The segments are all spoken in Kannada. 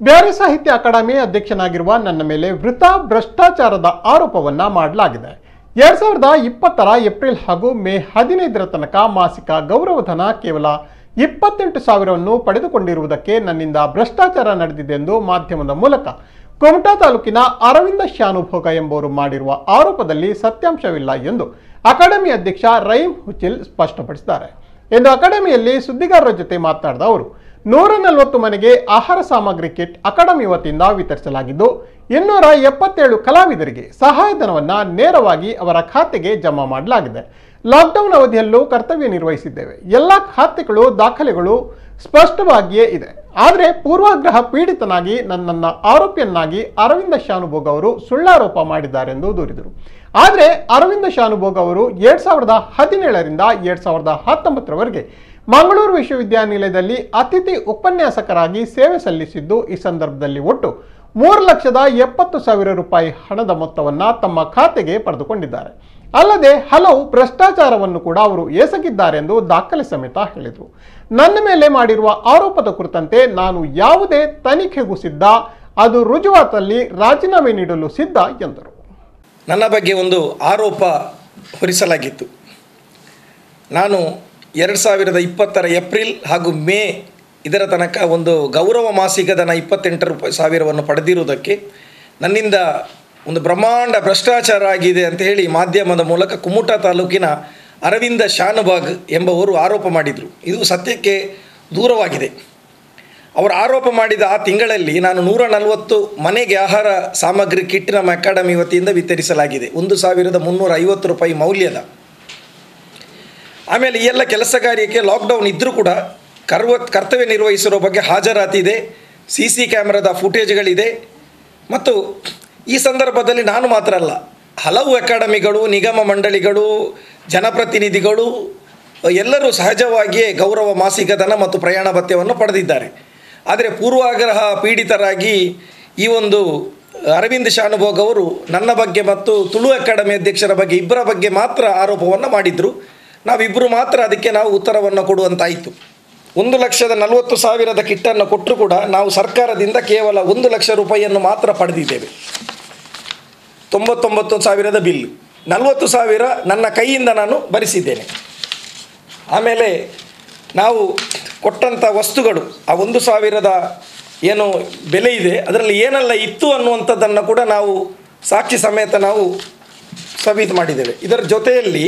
ಬ್ಯಾರಿ ಸಾಹಿತ್ಯ ಅಕಾಡೆಮಿ ಅಧ್ಯಕ್ಷನಾಗಿರುವ ನನ್ನ ಮೇಲೆ ವೃತ ಭ್ರಷ್ಟಾಚಾರದ ಆರೋಪವನ್ನ ಮಾಡಲಾಗಿದೆ ಎರಡ್ ಸಾವಿರದ ಇಪ್ಪತ್ತರ ಏಪ್ರಿಲ್ ಹಾಗೂ ಮೇ ಹದಿನೈದರ ತನಕ ಮಾಸಿಕ ಗೌರವಧನ ಕೇವಲ ಇಪ್ಪತ್ತೆಂಟು ಸಾವಿರವನ್ನು ಪಡೆದುಕೊಂಡಿರುವುದಕ್ಕೆ ನನ್ನಿಂದ ಭ್ರಷ್ಟಾಚಾರ ನಡೆದಿದೆ ಎಂದು ಮಾಧ್ಯಮದ ಮೂಲಕ ಕುಮಟಾ ತಾಲೂಕಿನ ಅರವಿಂದ ಶಾನುಭೋಗ ಎಂಬುವರು ಮಾಡಿರುವ ಆರೋಪದಲ್ಲಿ ಸತ್ಯಾಂಶವಿಲ್ಲ ಎಂದು ಅಕಾಡೆಮಿ ಅಧ್ಯಕ್ಷ ರಹೀಂ ಹುಚಿಲ್ ಸ್ಪಷ್ಟಪಡಿಸಿದ್ದಾರೆ ಎಂದು ಅಕಾಡೆಮಿಯಲ್ಲಿ ಸುದ್ದಿಗಾರರ ಜೊತೆ ಮಾತನಾಡಿದ ಅವರು ನೂರ ನಲವತ್ತು ಮನೆಗೆ ಆಹಾರ ಸಾಮಗ್ರಿ ಕಿಟ್ ಅಕಾಡೆಮಿ ವತಿಯಿಂದ ವಿತರಿಸಲಾಗಿದ್ದು ಇನ್ನೂರ ಎಪ್ಪತ್ತೇಳು ಕಲಾವಿದರಿಗೆ ಸಹಾಯಧನವನ್ನ ನೇರವಾಗಿ ಅವರ ಖಾತೆಗೆ ಜಮಾ ಮಾಡಲಾಗಿದೆ ಲಾಕ್ಡೌನ್ ಅವಧಿಯಲ್ಲೂ ಕರ್ತವ್ಯ ನಿರ್ವಹಿಸಿದ್ದೇವೆ ಎಲ್ಲ ಖಾತೆಗಳು ದಾಖಲೆಗಳು ಸ್ಪಷ್ಟವಾಗಿಯೇ ಇದೆ ಆದರೆ ಪೂರ್ವಾಗ್ರಹ ಪೀಡಿತನಾಗಿ ನನ್ನನ್ನ ಆರೋಪಿಯನ್ನಾಗಿ ಅರವಿಂದ ಶಾನುಭೋಗ್ ಅವರು ಸುಳ್ಳಾರೋಪ ಮಾಡಿದ್ದಾರೆಂದು ದೂರಿದರು ಆದರೆ ಅರವಿಂದ ಶಾನುಭೋಗ್ ಅವರು ಎರಡ್ ಸಾವಿರದ ಹದಿನೇಳರಿಂದ ಎರಡ್ ಸಾವಿರದ ಹತ್ತೊಂಬತ್ತರವರೆಗೆ ಮಂಗಳೂರು ವಿಶ್ವವಿದ್ಯಾನಿಲಯದಲ್ಲಿ ಅತಿಥಿ ಉಪನ್ಯಾಸಕರಾಗಿ ಸೇವೆ ಸಲ್ಲಿಸಿದ್ದು ಈ ಸಂದರ್ಭದಲ್ಲಿ ಒಟ್ಟು ಮೂರು ಲಕ್ಷದ ಎಪ್ಪತ್ತು ಸಾವಿರ ರೂಪಾಯಿ ಹಣದ ಮೊತ್ತವನ್ನ ತಮ್ಮ ಖಾತೆಗೆ ಪಡೆದುಕೊಂಡಿದ್ದಾರೆ ಅಲ್ಲದೆ ಹಲವು ಭ್ರಷ್ಟಾಚಾರವನ್ನು ಕೂಡ ಅವರು ಎಸಗಿದ್ದಾರೆಂದು ದಾಖಲೆ ಸಮೇತ ಹೇಳಿದರು ನನ್ನ ಮೇಲೆ ಮಾಡಿರುವ ಆರೋಪದ ಕುರಿತಂತೆ ನಾನು ಯಾವುದೇ ತನಿಖೆಗೂ ಸಿದ್ಧ ಅದು ರುಜುವಾತಲ್ಲಿ ರಾಜೀನಾಮೆ ನೀಡಲು ಸಿದ್ಧ ಎಂದರು ನನ್ನ ಬಗ್ಗೆ ಒಂದು ಆರೋಪ ಹೊರಿಸಲಾಗಿತ್ತು ನಾನು ಎರಡು ಸಾವಿರದ ಇಪ್ಪತ್ತರ ಏಪ್ರಿಲ್ ಹಾಗೂ ಮೇ ಇದರ ತನಕ ಒಂದು ಗೌರವ ಮಾಸಿಕದನ ಇಪ್ಪತ್ತೆಂಟು ರೂಪಾಯಿ ಸಾವಿರವನ್ನು ಪಡೆದಿರುವುದಕ್ಕೆ ನನ್ನಿಂದ ಒಂದು ಬ್ರಹ್ಮಾಂಡ ಭ್ರಷ್ಟಾಚಾರ ಆಗಿದೆ ಅಂತ ಹೇಳಿ ಮಾಧ್ಯಮದ ಮೂಲಕ ಕುಮುಟಾ ತಾಲೂಕಿನ ಅರವಿಂದ ಶಾನುಭಾಗ್ ಎಂಬವರು ಆರೋಪ ಮಾಡಿದರು ಇದು ಸತ್ಯಕ್ಕೆ ದೂರವಾಗಿದೆ ಅವರು ಆರೋಪ ಮಾಡಿದ ಆ ತಿಂಗಳಲ್ಲಿ ನಾನು ನೂರ ನಲವತ್ತು ಮನೆಗೆ ಆಹಾರ ಸಾಮಗ್ರಿ ಕಿಟ್ ನಮ್ಮ ಅಕಾಡೆಮಿ ವತಿಯಿಂದ ವಿತರಿಸಲಾಗಿದೆ ಒಂದು ಸಾವಿರದ ಮುನ್ನೂರ ಐವತ್ತು ರೂಪಾಯಿ ಮೌಲ್ಯದ ಆಮೇಲೆ ಈ ಎಲ್ಲ ಕೆಲಸ ಕಾರ್ಯಕ್ಕೆ ಲಾಕ್ಡೌನ್ ಇದ್ದರೂ ಕೂಡ ಕರ್ವ ಕರ್ತವ್ಯ ನಿರ್ವಹಿಸಿರೋ ಬಗ್ಗೆ ಹಾಜರಾತಿ ಇದೆ ಸಿ ಸಿ ಕ್ಯಾಮ್ರಾದ ಫುಟೇಜ್ಗಳಿದೆ ಮತ್ತು ಈ ಸಂದರ್ಭದಲ್ಲಿ ನಾನು ಮಾತ್ರ ಅಲ್ಲ ಹಲವು ಅಕಾಡೆಮಿಗಳು ನಿಗಮ ಮಂಡಳಿಗಳು ಜನಪ್ರತಿನಿಧಿಗಳು ಎಲ್ಲರೂ ಸಹಜವಾಗಿಯೇ ಗೌರವ ಮಾಸಿಕಧನ ಮತ್ತು ಪ್ರಯಾಣ ಭತ್ಯವನ್ನು ಪಡೆದಿದ್ದಾರೆ ಆದರೆ ಪೂರ್ವಾಗ್ರಹ ಪೀಡಿತರಾಗಿ ಈ ಒಂದು ಅರವಿಂದ್ ಶಾನುಭೋಗ್ ಅವರು ನನ್ನ ಬಗ್ಗೆ ಮತ್ತು ತುಳು ಅಕಾಡೆಮಿ ಅಧ್ಯಕ್ಷರ ಬಗ್ಗೆ ಇಬ್ಬರ ಬಗ್ಗೆ ಮಾತ್ರ ಆರೋಪವನ್ನು ಮಾಡಿದರು ನಾವಿಬ್ಬರು ಮಾತ್ರ ಅದಕ್ಕೆ ನಾವು ಉತ್ತರವನ್ನು ಕೊಡುವಂತಾಯಿತು ಒಂದು ಲಕ್ಷದ ನಲವತ್ತು ಸಾವಿರದ ಕಿಟ್ಟನ್ನು ಕೊಟ್ಟರು ಕೂಡ ನಾವು ಸರ್ಕಾರದಿಂದ ಕೇವಲ ಒಂದು ಲಕ್ಷ ರೂಪಾಯಿಯನ್ನು ಮಾತ್ರ ಪಡೆದಿದ್ದೇವೆ ತೊಂಬತ್ತೊಂಬತ್ತು ಸಾವಿರದ ಬಿಲ್ ನಲವತ್ತು ಸಾವಿರ ನನ್ನ ಕೈಯಿಂದ ನಾನು ಭರಿಸಿದ್ದೇನೆ ಆಮೇಲೆ ನಾವು ಕೊಟ್ಟಂಥ ವಸ್ತುಗಳು ಆ ಒಂದು ಸಾವಿರದ ಏನು ಬೆಲೆ ಇದೆ ಅದರಲ್ಲಿ ಏನೆಲ್ಲ ಇತ್ತು ಅನ್ನುವಂಥದ್ದನ್ನು ಕೂಡ ನಾವು ಸಾಕ್ಷಿ ಸಮೇತ ನಾವು ಸಾಬೀತು ಮಾಡಿದ್ದೇವೆ ಇದರ ಜೊತೆಯಲ್ಲಿ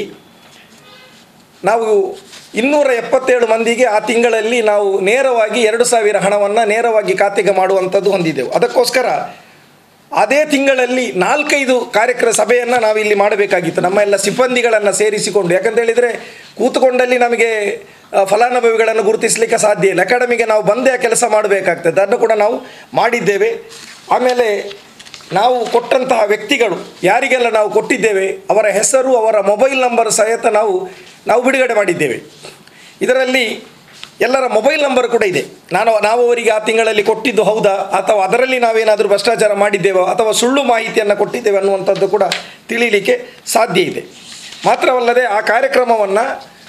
ನಾವು ಇನ್ನೂರ ಎಪ್ಪತ್ತೇಳು ಮಂದಿಗೆ ಆ ತಿಂಗಳಲ್ಲಿ ನಾವು ನೇರವಾಗಿ ಎರಡು ಸಾವಿರ ಹಣವನ್ನು ನೇರವಾಗಿ ಖಾತೆಗೆ ಮಾಡುವಂಥದ್ದು ಹೊಂದಿದ್ದೆವು ಅದಕ್ಕೋಸ್ಕರ ಅದೇ ತಿಂಗಳಲ್ಲಿ ನಾಲ್ಕೈದು ಕಾರ್ಯಕ್ರಮ ಸಭೆಯನ್ನು ನಾವು ಇಲ್ಲಿ ಮಾಡಬೇಕಾಗಿತ್ತು ನಮ್ಮ ಎಲ್ಲ ಸಿಬ್ಬಂದಿಗಳನ್ನು ಸೇರಿಸಿಕೊಂಡು ಯಾಕಂತ ಹೇಳಿದರೆ ಕೂತ್ಕೊಂಡಲ್ಲಿ ನಮಗೆ ಆ, ಫಲಾನುಭವಿಗಳನ್ನು ಗುರುತಿಸಲಿಕ್ಕೆ ಸಾಧ್ಯ ಇಲ್ಲ ಅಕಾಡೆಮಿಗೆ ನಾವು ಬಂದೇ ಆ ಕೆಲಸ ಮಾಡಬೇಕಾಗ್ತದೆ ಅದನ್ನು ಕೂಡ ನಾವು ಮಾಡಿದ್ದೇವೆ ಆಮೇಲೆ ನಾವು ಕೊಟ್ಟಂತಹ ವ್ಯಕ್ತಿಗಳು ಯಾರಿಗೆಲ್ಲ ನಾವು ಕೊಟ್ಟಿದ್ದೇವೆ ಅವರ ಹೆಸರು ಅವರ ಮೊಬೈಲ್ ನಂಬರ್ ಸಹಿತ ನಾವು ನಾವು ಬಿಡುಗಡೆ ಮಾಡಿದ್ದೇವೆ ಇದರಲ್ಲಿ ಎಲ್ಲರ ಮೊಬೈಲ್ ನಂಬರ್ ಕೂಡ ಇದೆ ನಾನು ನಾವು ಅವರಿಗೆ ಆ ತಿಂಗಳಲ್ಲಿ ಕೊಟ್ಟಿದ್ದು ಹೌದಾ ಅಥವಾ ಅದರಲ್ಲಿ ನಾವೇನಾದರೂ ಭ್ರಷ್ಟಾಚಾರ ಮಾಡಿದ್ದೇವೋ ಅಥವಾ ಸುಳ್ಳು ಮಾಹಿತಿಯನ್ನು ಕೊಟ್ಟಿದ್ದೇವೆ ಅನ್ನುವಂಥದ್ದು ಕೂಡ ತಿಳಿಯಲಿಕ್ಕೆ ಸಾಧ್ಯ ಇದೆ ಮಾತ್ರವಲ್ಲದೆ ಆ ಕಾರ್ಯಕ್ರಮವನ್ನು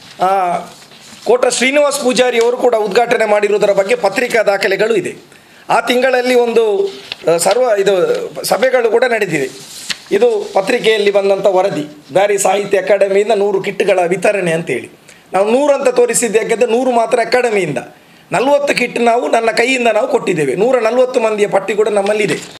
ಕೋಟ ಶ್ರೀನಿವಾಸ್ ಪೂಜಾರಿ ಅವರು ಕೂಡ ಉದ್ಘಾಟನೆ ಮಾಡಿರುವುದರ ಬಗ್ಗೆ ಪತ್ರಿಕಾ ದಾಖಲೆಗಳು ಇದೆ ಆ ತಿಂಗಳಲ್ಲಿ ಒಂದು ಆ, ಸರ್ವ ಇದು ಸಭೆಗಳು ಕೂಡ ನಡೆದಿದೆ ಇದು ಪತ್ರಿಕೆಯಲ್ಲಿ ಬಂದಂಥ ವರದಿ ಬ್ಯಾರಿ ಸಾಹಿತ್ಯ ಅಕಾಡೆಮಿಯಿಂದ ನೂರು ಕಿಟ್ಗಳ ವಿತರಣೆ ಅಂತೇಳಿ ನಾವು ನೂರು ಅಂತ ತೋರಿಸಿದ್ದು ಯಾಕೆಂದರೆ ನೂರು ಮಾತ್ರ ಅಕಾಡೆಮಿಯಿಂದ ನಲವತ್ತು ಕಿಟ್ ನಾವು ನನ್ನ ಕೈಯಿಂದ ನಾವು ಕೊಟ್ಟಿದ್ದೇವೆ ನೂರ ನಲವತ್ತು ಮಂದಿಯ ಪಟ್ಟಿ ಕೂಡ ನಮ್ಮಲ್ಲಿದೆ